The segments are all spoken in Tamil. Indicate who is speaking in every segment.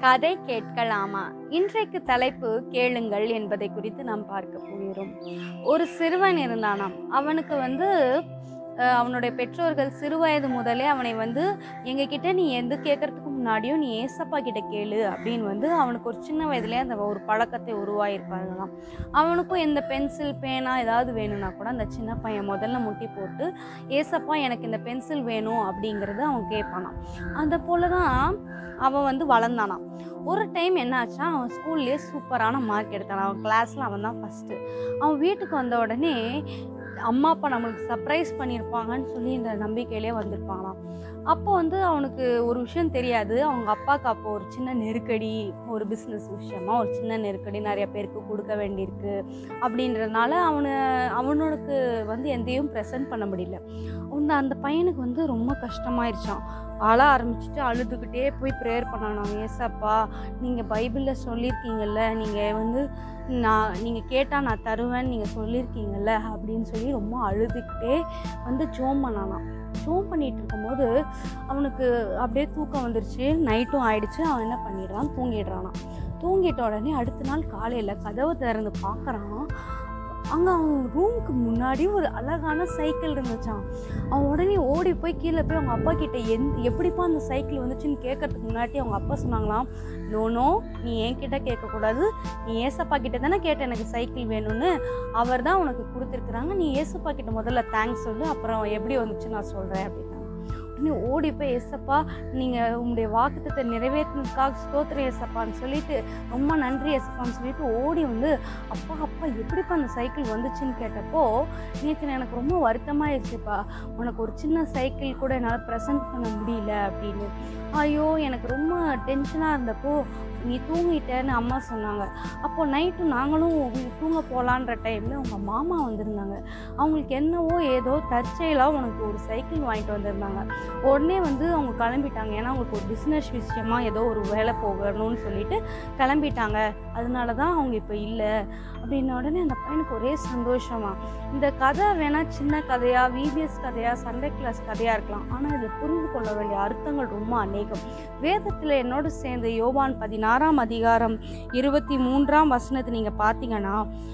Speaker 1: கதை கேட்கலாமா இன்றைக்கு தலைப்பு கேளுங்கள் என்பதை குறித்து நாம் பார்க்க போகிறோம் ஒரு சிறுவன் இருந்தானாம் அவனுக்கு வந்து அஹ், அவனுடைய பெற்றோர்கள் சிறுவயது முதலே அவனை வந்து எங்ககிட்ட நீ எந்த கேட்கறதுக்கு முன்னாடியும் நீ ஏசப்பா கிட்ட கேளு அப்படின்னு வந்து அவனுக்கு ஒரு சின்ன வயதுலேயே அந்த ஒரு பழக்கத்தை உருவாயிருப்பார்களாம் அவனுக்கும் எந்த பென்சில் பேனா ஏதாவது வேணும்னா கூட அந்த சின்ன பையன் முதல்ல முட்டி போட்டு ஏசப்பா எனக்கு இந்த பென்சில் வேணும் அப்படிங்கிறத அவன் கேட்பானாம் அந்த போல தான் அவன் வந்து வளர்ந்தானாம் ஒரு டைம் என்னாச்சா அவன் ஸ்கூல்லேயே சூப்பரான மார்க் எடுத்தான் அவன் கிளாஸில் அவன் தான் ஃபஸ்ட்டு அவன் வீட்டுக்கு வந்த உடனே அம்மா அப்பா நம்மளுக்கு சர்ப்ரைஸ் பண்ணியிருப்பாங்கன்னு சொல்லி இந்த நம்பிக்கையிலே வந்திருப்பாங்களாம் அப்போ வந்து அவனுக்கு ஒரு விஷயம் தெரியாது அவங்க அப்பாவுக்கு அப்போ ஒரு சின்ன நெருக்கடி ஒரு பிஸ்னஸ் விஷயமா ஒரு சின்ன நெருக்கடி நிறைய பேருக்கு கொடுக்க வேண்டியிருக்கு அப்படின்றதுனால அவனு அவனுக்கு வந்து எந்தையும் ப்ரெசென்ட் பண்ண முடியல அந்த அந்த பையனுக்கு வந்து ரொம்ப கஷ்டமாயிருச்சான் அழ ஆரம்பிச்சுட்டு அழுதுகிட்டே போய் ப்ரேயர் பண்ணணும் ஏசப்பா நீங்கள் பைபிளில் சொல்லியிருக்கீங்கல்ல நீங்கள் வந்து நான் நீங்கள் கேட்டால் நான் தருவேன்னு நீங்கள் சொல்லியிருக்கீங்கல்ல அப்படின்னு சொல்லி ரொம்ப அழுதுகிட்டே வந்து ஜோம் பண்ணானாம் ஜோம் பண்ணிட்டு இருக்கும்போது அவனுக்கு அப்படியே தூக்கம் வந்துருச்சு நைட்டும் ஆயிடுச்சு அவன் என்ன பண்ணிடுறான் தூங்கிடுறானாம் தூங்கிட்ட உடனே அடுத்த நாள் காலையில் கதவை திறந்து பார்க்குறான் அங்கே அவன் ரூமுக்கு முன்னாடி ஒரு அழகான சைக்கிள் இருந்துச்சான் அவன் உடனே ஓடி போய் கீழே போய் அவங்க அப்பா கிட்ட எந் எப்படிப்பா அந்த சைக்கிள் வந்துச்சுன்னு கேட்கறதுக்கு முன்னாடி அவங்க அப்பா சொன்னாங்களாம் நோ நோ நீ என்கிட்ட கேட்கக்கூடாது நீ ஏசப்பா கிட்ட தானே கேட்ட எனக்கு சைக்கிள் வேணும்னு அவர் தான் உனக்கு கொடுத்துருக்குறாங்க நீ ஏசப்பா கிட்ட முதல்ல தேங்க்ஸ் சொல்லு அப்புறம் எப்படி வந்துச்சு நான் சொல்கிறேன் அப்படின்னா உடனே ஓடி போய் ஏசப்பா நீங்கள் உங்களுடைய வாக்குத்தத்தை நிறைவேற்றினதுக்காக ஸ்தோத்திரம் ஏசப்பான்னு சொல்லிட்டு ரொம்ப நன்றி ஏசப்பான்னு சொல்லிட்டு ஓடி வந்து அப்பா அப்பா எப்படிப்பா அந்த சைக்கிள் வந்துச்சுன்னு கேட்டப்போ நேற்று எனக்கு ரொம்ப வருத்தமாயிருச்சுப்பா உனக்கு ஒரு சின்ன சைக்கிள் கூட என்னால் ப்ரெசென்ட் பண்ண முடியல அப்படின்னு ஐயோ எனக்கு ரொம்ப டென்ஷனாக இருந்தப்போ நீ தூங்கிட்டேன்னு அம்மா சொன்னாங்க அப்போது நைட்டு நாங்களும் வீ- தூங்க போகலான்ற டைமில் உங்கள் மாமா வந்திருந்தாங்க அவங்களுக்கு என்னவோ ஏதோ தற்செயலாக உனக்கு ஒரு சைக்கிள் வாங்கிட்டு வந்திருந்தாங்க உடனே வந்து அவங்க கிளம்பிட்டாங்க ஏன்னா அவங்களுக்கு ஒரு பிஸ்னஸ் விஷயமா ஏதோ ஒரு வேலை போகணும்னு சொல்லிட்டு கிளம்பிட்டாங்க அதனால தான் அவங்க இப்போ இல்லை அப்படின்ன உடனே அந்த பையனுக்கு ஒரே சந்தோஷமா இந்த கதை வேணா சின்ன கதையா விபிஎஸ் கதையா சண்டே கிளாஸ் கதையா இருக்கலாம் ஆனால் இதை புரிந்து கொள்ள வேண்டிய அர்த்தங்கள் ரொம்ப அநேகம் வேதத்தில் என்னோடு சேர்ந்து யோவான் பதினாறாம் அதிகாரம் இருபத்தி மூன்றாம் வசனத்தை நீங்கள் பார்த்தீங்கன்னா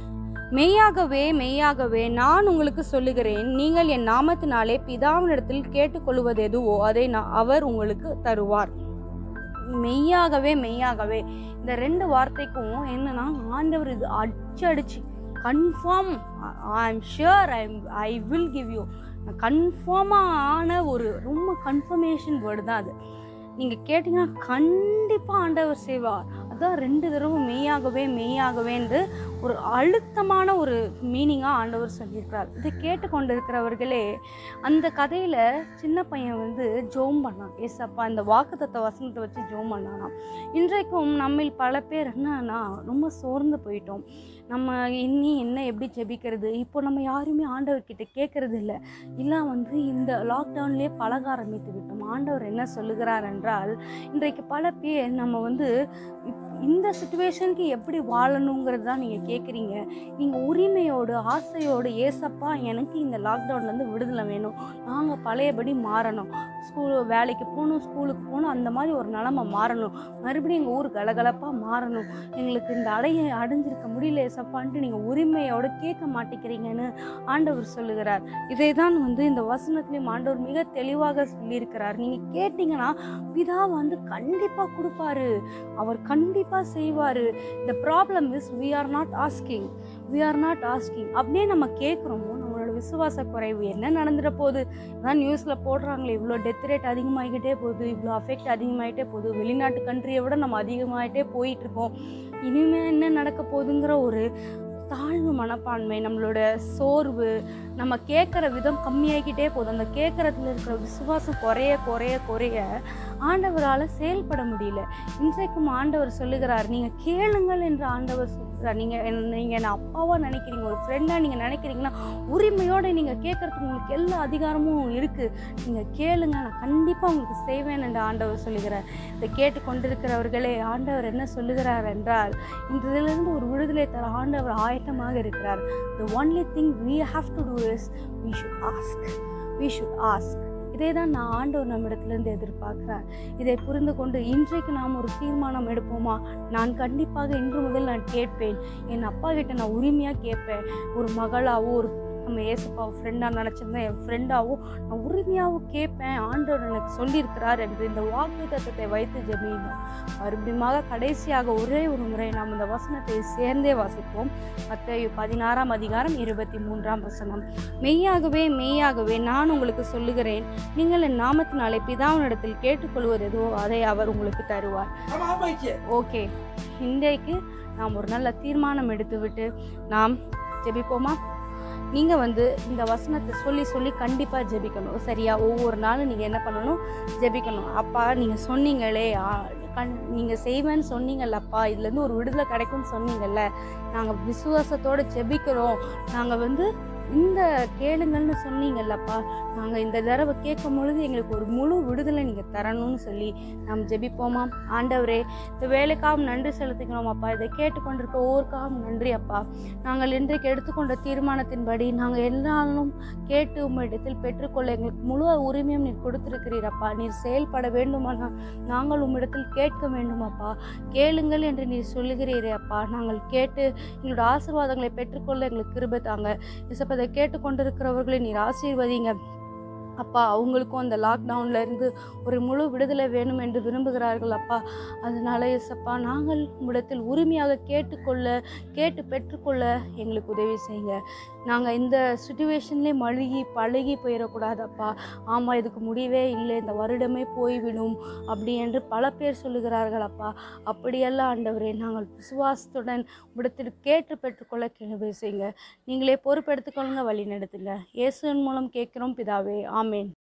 Speaker 1: மெய்யாகவே மெய்யாகவே நான் உங்களுக்கு சொல்லுகிறேன் நீங்கள் என் நாமத்தினாலே பிதாவினிடத்தில் கேட்டுக்கொள்வது எதுவோ அதை நான் அவர் உங்களுக்கு தருவார் மெய்யாகவே மெய்யாகவே இந்த ரெண்டு வார்த்தைக்கும் என்னன்னா ஆண்டவர் இது அடிச்சு confirm I am sure I I will give you கன்ஃபார்மான ஒரு ரொம்ப கன்ஃபர்மேஷன் வேர்டு தான் அது நீங்கள் கேட்டிங்கன்னா கண்டிப்பாக ஆண்டவர் செய்வார் அதான் ரெண்டு தடவை மெய்யாகவே மெய்யாகவேன்று ஒரு அழுத்தமான ஒரு மீனிங்காக ஆண்டவர் சொல்லியிருக்கிறார் இதை கேட்டுக்கொண்டிருக்கிறவர்களே அந்த கதையில் சின்ன பையன் வந்து ஜோம் பண்ணான் ஏசப்பா இந்த வாக்குத்தத்த வசனத்தை வச்சு ஜோம் பண்ணானாம் இன்றைக்கும் நம்மில் பல பேர் என்னன்னா ரொம்ப சோர்ந்து போயிட்டோம் நம்ம இனி என்ன எப்படி ஜெபிக்கிறது இப்போ நம்ம யாருமே ஆண்டவர்கிட்ட கேட்கறது இல்லை இல்லை வந்து இந்த லாக்டவுன்லேயே பழக ஆரம்பித்து விட்டோம் ஆண்டவர் என்ன சொல்லுகிறார் என்றால் இன்றைக்கு பல பேர் நம்ம வந்து இப்- இந்த சுச்சுவேஷனுக்கு எப்படி வாழணுங்கிறது தான் நீங்கள் கேட்குறீங்க நீங்கள் உரிமையோடு ஆசையோடு ஏசப்பா எனக்கு இந்த லாக்டவுன்லேருந்து விடுதலை வேணும் நாங்கள் பழையபடி மாறணும் ஸ்கூல் வேலைக்கு போகணும் ஸ்கூலுக்கு போகணும் அந்த மாதிரி ஒரு நிலமை மாறணும் மறுபடியும் எங்கள் ஊர் கலகலப்பாக மாறணும் எங்களுக்கு இந்த அடையை அடைஞ்சிருக்க முடியல ஏசப்பான்ட்டு நீங்கள் உரிமையோடு கேட்க மாட்டேங்கிறீங்கன்னு ஆண்டவர் சொல்லுகிறார் இதை தான் வந்து இந்த வசனத்திலையும் ஆண்டவர் மிக தெளிவாக சொல்லியிருக்கிறார் நீங்கள் கேட்டிங்கன்னா பிதா வந்து கண்டிப்பாக கொடுப்பாரு அவர் கண்டிப்பாக செய்வார் இந்த problem is we are not asking we are not asking அப்படியே நம்ம கேட்குறோமோ நம்மளோட விசுவாச குறைவு என்ன நடந்துட போகுது அதான் நியூஸில் போடுறாங்களே இவ்வளோ டெத் ரேட் அதிகமாகிக்கிட்டே போகுது இவ்வளோ அஃபெக்ட் அதிகமாகிட்டே போகுது வெளிநாட்டு கண்ட்ரியை விட நம்ம அதிகமாகிட்டே போயிட்டு இருக்கோம் இனிமேல் என்ன நடக்க போகுதுங்கிற ஒரு தாழ்வு மனப்பான்மை நம்மளோட சோர்வு நம்ம கேட்குற விதம் கம்மியாகிக்கிட்டே போகுது அந்த கேட்குறதுல இருக்கிற விசுவாசம் குறைய குறைய குறைய ஆண்டவரால் செயல்பட முடியல இன்றைக்கும் ஆண்டவர் சொல்லுகிறார் நீங்கள் கேளுங்கள் என்று ஆண்டவர் சொல்கிறார் நீங்கள் நீங்கள் என்ன அப்பாவாக நினைக்கிறீங்க ஒரு ஃப்ரெண்டாக நீங்கள் நினைக்கிறீங்கன்னா உரிமையோடு நீங்கள் கேட்குறதுக்கு உங்களுக்கு எல்லா அதிகாரமும் இருக்குது நீங்கள் கேளுங்க நான் கண்டிப்பாக உங்களுக்கு செய்வேன் என்று ஆண்டவர் சொல்லுகிறார் இதை கேட்டுக்கொண்டிருக்கிறவர்களே ஆண்டவர் என்ன சொல்லுகிறார் என்றால் இந்த இதிலிருந்து ஒரு விடுதலை தர ஆண்டவர் ஆயத்தமாக இருக்கிறார் the only thing we have to do is we should ask we should ask இதே தான் நான் ஆண்டவர் நம்மிடத்திலிருந்து எதிர்பார்க்குறேன் இதை புரிந்து கொண்டு இன்றைக்கு நாம் ஒரு தீர்மானம் எடுப்போமா நான் கண்டிப்பாக இன்று முதல் நான் கேட்பேன் என் அப்பா கிட்ட நான் உரிமையாக கேட்பேன் ஒரு மகளாவோ ஒரு நம்ம ஏசப்பா ஃப்ரெண்டாக நினச்சிருந்தேன் என் ஃப்ரெண்டாகவும் நான் உரிமையாகவும் கேட்பேன் ஆண்டவர் எனக்கு சொல்லியிருக்கிறார் என்று இந்த வாக்கு தத்துவத்தை வைத்து ஜெபிக்கணும் மறுபடியும் கடைசியாக ஒரே ஒரு முறை நாம் இந்த வசனத்தை சேர்ந்தே வாசிப்போம் மத்தேயு பதினாறாம் அதிகாரம் இருபத்தி மூன்றாம் வசனம் மெய்யாகவே மெய்யாகவே நான் உங்களுக்கு சொல்லுகிறேன் நீங்கள் என் நாமத்தினாலே பிதாவினிடத்தில் கேட்டுக்கொள்வது எதுவோ அதை அவர் உங்களுக்கு தருவார் ஓகே இன்றைக்கு நாம் ஒரு நல்ல தீர்மானம் எடுத்துவிட்டு நாம் ஜெபிப்போமா நீங்கள் வந்து இந்த வசனத்தை சொல்லி சொல்லி கண்டிப்பாக ஜெபிக்கணும் சரியா ஒவ்வொரு நாளும் நீங்கள் என்ன பண்ணணும் ஜெபிக்கணும் அப்பா நீங்கள் சொன்னீங்களே ஆ, கண் நீங்கள் செய்வேன்னு சொன்னீங்கல்லப்பா இதுலேருந்து ஒரு விடுதலை கிடைக்கும்னு சொன்னீங்கல்ல நாங்கள் விசுவாசத்தோடு ஜெபிக்கிறோம் நாங்கள் வந்து இந்த கேளுங்கள்னு சொன்னீங்கல்லப்பா நாங்கள் இந்த தடவை கேட்கும் பொழுது எங்களுக்கு ஒரு முழு விடுதலை நீங்கள் தரணும்னு சொல்லி நாம் ஜெபிப்போமா ஆண்டவரே இந்த வேலைக்காகவும் நன்றி செலுத்திக்கிறோம் அப்பா இதை கேட்டுக்கொண்டிருக்க ஒவ்வொருக்காகவும் நன்றி அப்பா நாங்கள் இன்றைக்கு எடுத்துக்கொண்ட தீர்மானத்தின்படி நாங்கள் எல்லாரும் கேட்டு உம்மிடத்தில் பெற்றுக்கொள்ள எங்களுக்கு முழு உரிமையும் நீர் கொடுத்திருக்கிறீரப்பா நீர் செயல்பட வேண்டுமானால் நாங்கள் உம்மிடத்தில் கேட்க வேண்டுமாப்பா கேளுங்கள் என்று நீர் சொல்லுகிறீரே அப்பா நாங்கள் கேட்டு எங்களோட ஆசீர்வாதங்களை பெற்றுக்கொள்ள எங்களுக்கு கிருபை தாங்க இசப்பதை கேட்டுக்கொண்டிருக்கிறவர்களை நீர் ஆசீர்வதிங்க அப்பா அவங்களுக்கும் அந்த லாக்டவுன்ல இருந்து ஒரு முழு விடுதலை வேணும் என்று விரும்புகிறார்கள் அப்பா அதனால எசப்பா நாங்கள் உம்மிடத்தில் உரிமையாக கேட்டுக்கொள்ள கேட்டு பெற்றுக்கொள்ள எங்களுக்கு உதவி செய்யுங்க நாங்கள் இந்த சுச்சுவேஷன்லேயே மழுகி பழகி போயிடக்கூடாதப்பா ஆமாம் இதுக்கு முடிவே இல்லை இந்த வருடமே போய்விடும் அப்படி என்று பல பேர் சொல்லுகிறார்கள் அப்பா அப்படியெல்லாம் ஆண்டவரே நாங்கள் விசுவாசத்துடன் உம்மிடத்தில் கேட்டு பெற்றுக்கொள்ள கிணவு செய்யுங்க நீங்களே பொறுப்பெடுத்துக்கொள்ளுங்க வழி நடத்துங்க இயேசுவின் மூலம் கேட்கிறோம் பிதாவே ஆமேன்